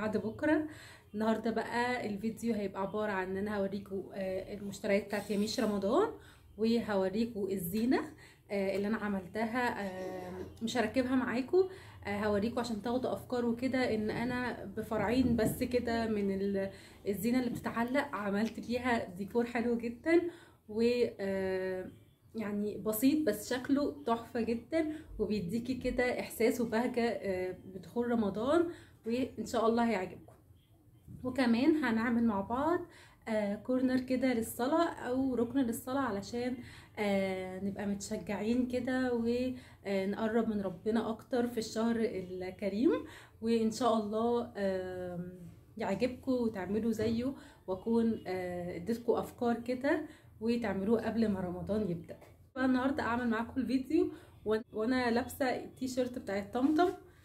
بعد بكره النهارده بقى الفيديو هيبقى عباره عن ان انا هوريكم آه، المشتريات بتاعت يميش رمضان وهوريكم الزينه آه، اللي انا عملتها آه، مش هركبها معاكم آه، هوريكم عشان تاخدوا افكار وكده ان انا بفرعين بس كده من ال- الزينه اللي بتتعلق عملت بيها ديكور حلو جدا و آه، يعني بسيط بس شكله تحفه جدا وبيديكي كده احساس وبهجه آه، بدخول رمضان وان شاء الله هيعجبكم وكمان هنعمل مع بعض آه كورنر كده للصلاة أو ركن للصلاة علشان آه نبقى متشجعين كده ونقرب من ربنا أكتر في الشهر الكريم وإن شاء الله آه يعجبكم وتعملوا زيه وأكون آه اديتكم أفكار كده وتعملوه قبل ما رمضان يبدأ فالنهاردة أعمل معاكم الفيديو وأنا- وأنا لابسة التيشيرت بتاعت طمطم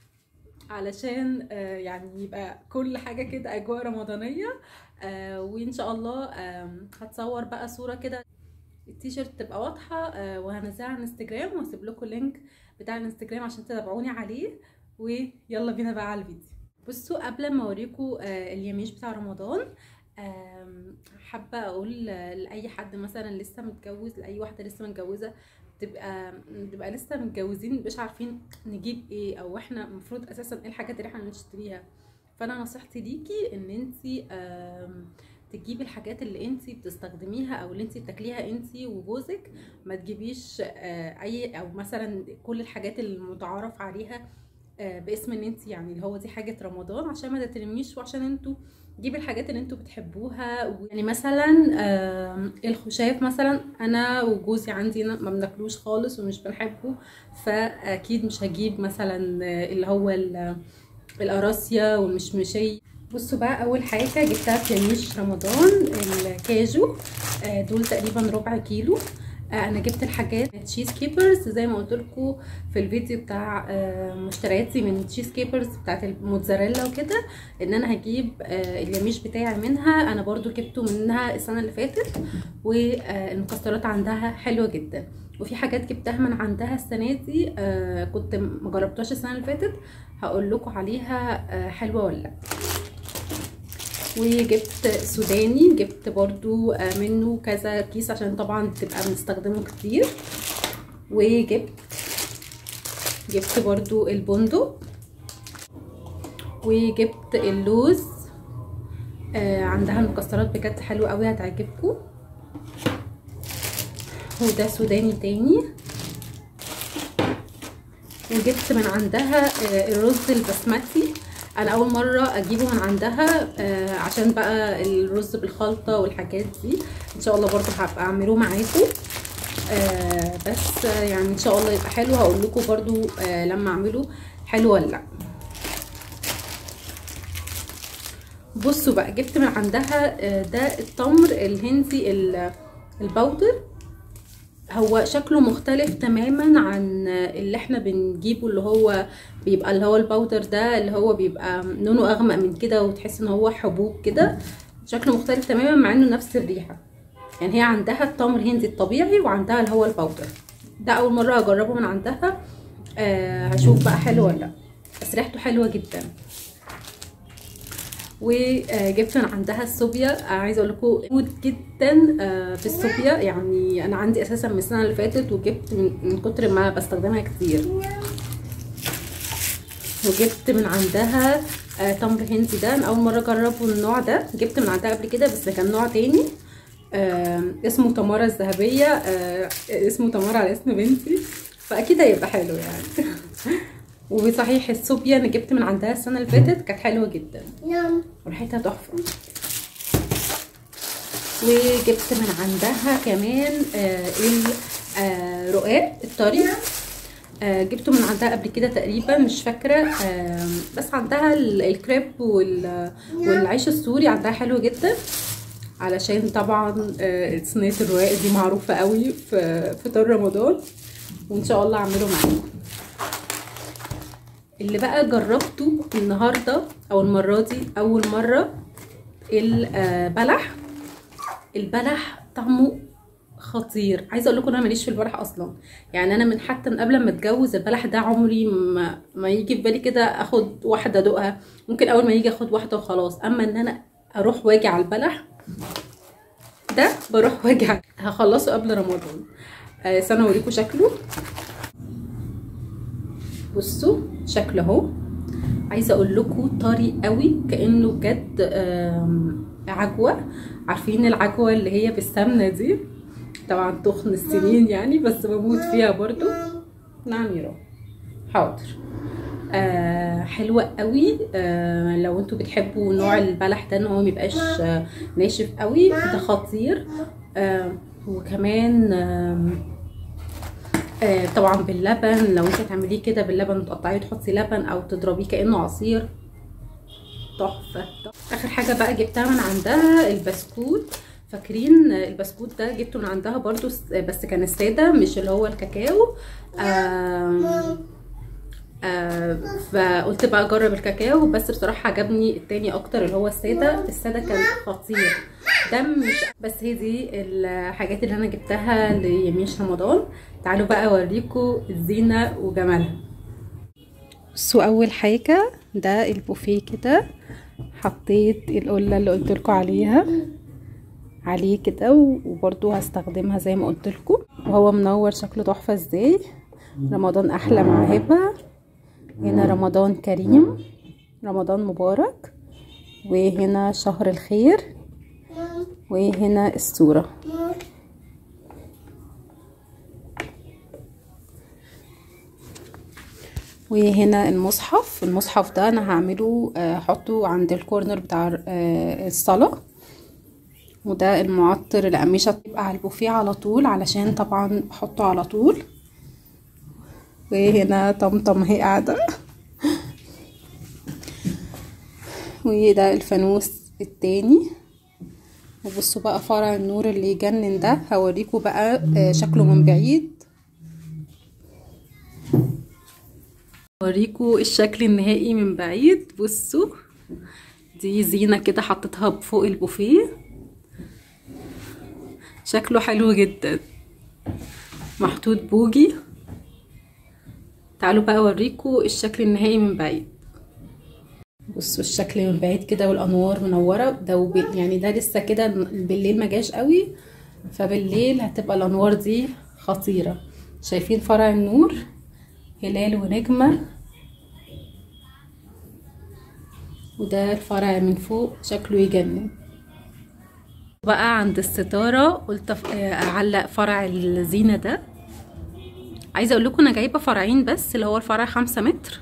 علشان آه، يعني يبقى كل حاجة كده أجواء رمضانية آه، وإن شاء الله آم، هتصور بقى صورة كده التيشيرت تبقى واضحة آه، وهنزلها على الانستجرام وهسيب لكم اللينك بتاع الانستجرام عشان تتابعوني عليه ويلا بينا بقى على الفيديو بصوا قبل ما اوريكم آه، اليميش بتاع رمضان آم، حابة اقول آه، لأي حد مثلا لسه متجوز لأي واحدة لسه متجوزة تبقى تبقى لسه متجوزين مش عارفين نجيب ايه او احنا المفروض اساسا ايه الحاجات اللي احنا نشتريها فانا نصيحتي ليكي ان انت تجيبي الحاجات اللي انت بتستخدميها او اللي انت بتاكليها انت وجوزك ما تجيبيش آه، اي او مثلا كل الحاجات المتعارف عليها آه، باسم ان انت يعني اللي هو دي حاجه رمضان عشان ما تترميش وعشان انتوا جيبي الحاجات اللي انتوا بتحبوها و- يعني مثلا آم، الخشاف مثلا انا وجوزي عندنا ما بناكلوش خالص ومش بنحبه فاكيد مش هجيب مثلا آه، اللي هو ال- القراصية والمشمشية بصوا بقى اول حاجه جبتها في يميش رمضان الكاجو آه، دول تقريبا ربع كيلو آه، انا جبت الحاجات تشيز كيبرز زي ما قلت لكم في الفيديو بتاع آه، مشترياتي من تشيز كيبرز بتاعت الموتزاريلا وكده ان انا هجيب آه، اليميش بتاعي منها انا برضو جبته منها السنه اللي فاتت والمكسرات عندها حلوه جدا وفي حاجات جبتها من عندها السنه دي آه، كنت مجربتهاش السنه اللي فاتت هقول لكم عليها آه، حلوه ولا لا وجبت سوداني جبت برضو آه، منه كذا كيس عشان طبعا تبقى بنستخدمه كتير وجبت جبت برضو البندق وجبت اللوز آه، عندها المكسرات بجد حلوه قوي هتعجبكم وده سوداني تاني وجبت من عندها آه، الرز البسمتي انا اول مره اجيبه من عندها آه، عشان بقى الرز بالخلطه والحاجات دي ان شاء الله برضو هبقى اعمله معاكم آه، بس آه، يعني ان شاء الله يبقى حلو هقول لكم برضو آه، لما اعمله حلو ولا لا بصوا بقى جبت من عندها آه، ده التمر الهندي ال- البودر هو شكله مختلف تماما عن اللي احنا بنجيبه اللي هو بيبقى اللي هو الباودر ده اللي هو بيبقى لونه اغمق من كده وتحس ان هو حبوب كده شكله مختلف تماما مع انه نفس الريحه يعني هي عندها التمر هندي الطبيعي وعندها اللي هو الباودر ده اول مره اجربه من عندها آه هشوف بقى حلو ولا لا بس ريحته حلوه جدا وجبت من عندها الصوبيا عايزه اقول لكم جود جدا آه، في الصوبيا يعني انا عندي اساسا من السنه اللي فاتت وجبت من من كتر ما بستخدمها كتير وجبت من عندها آه، تمر هندي ده انا اول مره اجربه النوع ده جبت من عندها قبل كده بس كان نوع تاني آه، اسمه تمارة الذهبية آه، اسمه تمارة على اسم بنتي فاكيد هيبقى حلو يعني وصحيح الصوبيا انا جبت من عندها السنه اللي فاتت كانت حلوه جدا نعم وريحتها تحفه وجبت من عندها كمان آه الرقاق الطري آه جبته من عندها قبل كده تقريبا مش فاكره آه بس عندها ال- الكريب وال- والعيش السوري عندها حلو جدا علشان طبعا آه صينيه الرقاق دي معروفه قوي في فطار رمضان وان شاء الله اعمله معاكم اللي بقى جربته النهارده او المره دي اول مره البلح البلح طعمه خطير عايزه اقول لكم انا ماليش في البلح اصلا يعني انا من حتى من قبل ما اتجوز البلح ده عمري ما ما يجي في بالي كده اخد واحده ادوقها ممكن اول ما يجي اخد واحده وخلاص اما ان انا اروح واجي على البلح ده بروح واجي على- هخلصه قبل رمضان آه، استنى اوريكم شكله بصوا شكله اهو عايزه اقول لكم طري قوي كانه بجد آم، عجوه عارفين العجوه اللي هي بالسمنه دي طبعا تخن السنين يعني بس بموت فيها برضو نعم يا رب حاضر آه حلوة قوي آه لو انتوا بتحبوا نوع البلح ده ان هو ميبقاش آه ناشف قوي ده خطير آه وكمان آه آه طبعا باللبن لو انت تعمليه كده باللبن وتقطعيه وتحطي لبن او تضربيه كانه عصير تحفه اخر حاجه بقى جبتها من عندها البسكوت فاكرين البسكوت ده جبته من عندها برضو س- بس كان الساده مش اللي هو الكاكاو آه آه فقلت بقى اجرب الكاكاو بس بصراحه عجبني التاني اكتر اللي هو الساده الساده كان خطير ده مش بس هي دي الحاجات اللي انا جبتها ليميش رمضان تعالوا بقى اوريكم الزينه وجمالها بصوا اول حاجه ده البوفيه كده حطيت القله اللي قلت لكم عليها عليه كده وبرضو هستخدمها زي ما قلت لكم وهو منور شكله تحفه ازاي رمضان احلى مع هبه هنا رمضان كريم رمضان مبارك وهنا شهر الخير وهنا الصورة وهنا المصحف المصحف ده انا هعمله احطه عند الكورنر بتاع آه، الصلاة وده المعطر القميشة تبقى على البوفيه على طول علشان طبعا بحطه على طول وهنا طمطم هي قاعدة وده الفانوس التاني وبصوا بقى فرع النور اللي يجنن ده هوريكم بقى آه، شكله من بعيد هوريكم الشكل النهائي من بعيد بصوا دي زينة كده حطيتها فوق البوفيه شكله حلو جدا محطوط بوجي تعالوا بقى اوريكم الشكل النهائي من بعيد بصوا الشكل من بعيد كده والانوار منوره ده وب... يعني ده لسه كده بالليل ما جاش قوي فبالليل هتبقى الانوار دي خطيره شايفين فرع النور هلال ونجمه وده الفرع من فوق شكله يجنن بقى عند الستاره قلت أف- اعلق فرع الزينه ده عايزه اقول لكم انا جايبه فرعين بس اللي هو الفرع خمسة متر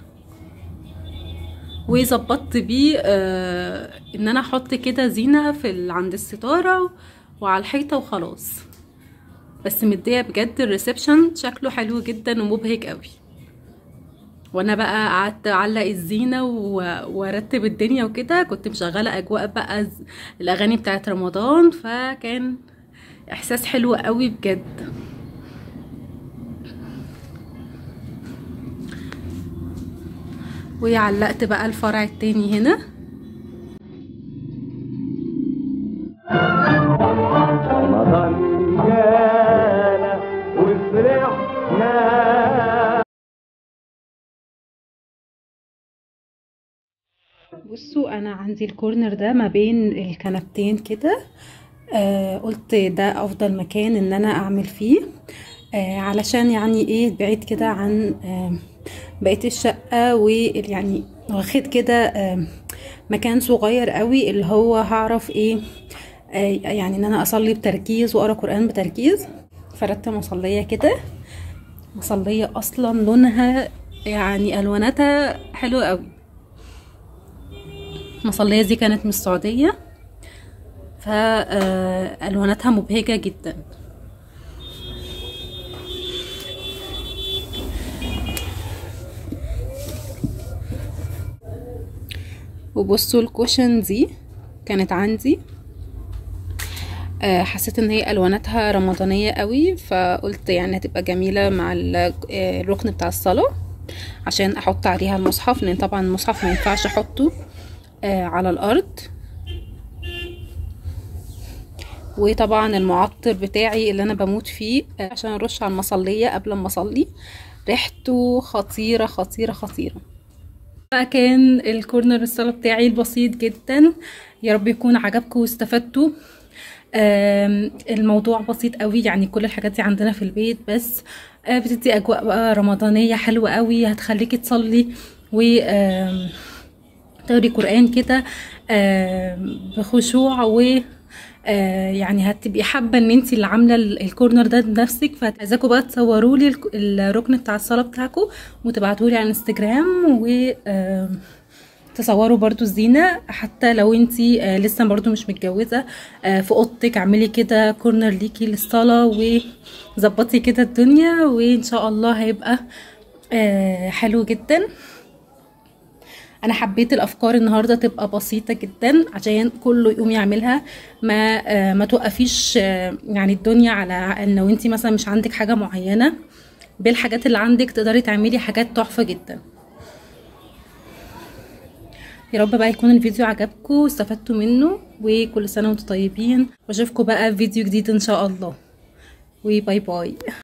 وظبطت بيه آه ان انا احط كده زينه في ال- عند الستاره وعلى الحيطه وخلاص بس مديه بجد الريسبشن شكله حلو جدا ومبهج قوي وانا بقى قعدت اعلق الزينه و- وارتب الدنيا وكده كنت مشغله اجواء بقى ز- الاغاني بتاعت رمضان فكان احساس حلو قوي بجد وعلقت بقى الفرع التاني هنا رمضان جانا وفرحنا بصوا انا عندي الكورنر ده ما بين الكنبتين كده آه قلت ده افضل مكان ان انا اعمل فيه آه علشان يعني ايه بعيد كده عن آه بقية الشقة ويعني واخد كده آه مكان صغير قوي اللي هو هعرف ايه آه يعني ان انا اصلي بتركيز واقرا قرآن بتركيز فردت مصلية كده مصلية اصلا لونها يعني الواناتها حلوة قوي المصلية دي كانت من السعودية فألواناتها مبهجة جدا وبصوا الكوشن دي كانت عندي آه، حسيت ان هي الواناتها رمضانيه قوي فقلت يعني هتبقى جميله مع ال- آه، الركن بتاع الصلاه عشان احط عليها المصحف لان طبعا المصحف ما ينفعش احطه آه، على الارض وطبعا المعطر بتاعي اللي انا بموت فيه عشان ارش على المصليه قبل ما اصلي ريحته خطيره خطيره خطيره بقى كان الكورنر الصلاة بتاعي البسيط جدا يا رب يكون عجبكم واستفدتوا آم، الموضوع بسيط قوي يعني كل الحاجات دي عندنا في البيت بس آه، بتدي اجواء بقى رمضانية حلوة قوي هتخليكي تصلي و آم، تقري قرآن كده آم، بخشوع و آه، يعني هتبقي حابه ان انت اللي عامله ال- الكورنر ده بنفسك فعايزاكم بقى تصوروا لي الك- الركن بتاع الصلاه بتاعكم وتبعتوا لي على انستجرام و آم، تصوروا برضو الزينة حتى لو انتي آه، لسه برضو مش متجوزة آه، في اوضتك اعملي كده كورنر ليكي للصلاة وظبطي كده الدنيا وان شاء الله هيبقى آه، حلو جدا انا حبيت الافكار النهارده تبقى بسيطه جدا عشان كله يقوم يعملها ما آه، ما توقفيش آه، يعني الدنيا على ان لو انت مثلا مش عندك حاجه معينه بالحاجات اللي عندك تقدري تعملي حاجات تحفه جدا يا رب بقى يكون الفيديو عجبكم واستفدتوا منه وكل سنه وانتم طيبين واشوفكم بقى في فيديو جديد ان شاء الله وباي باي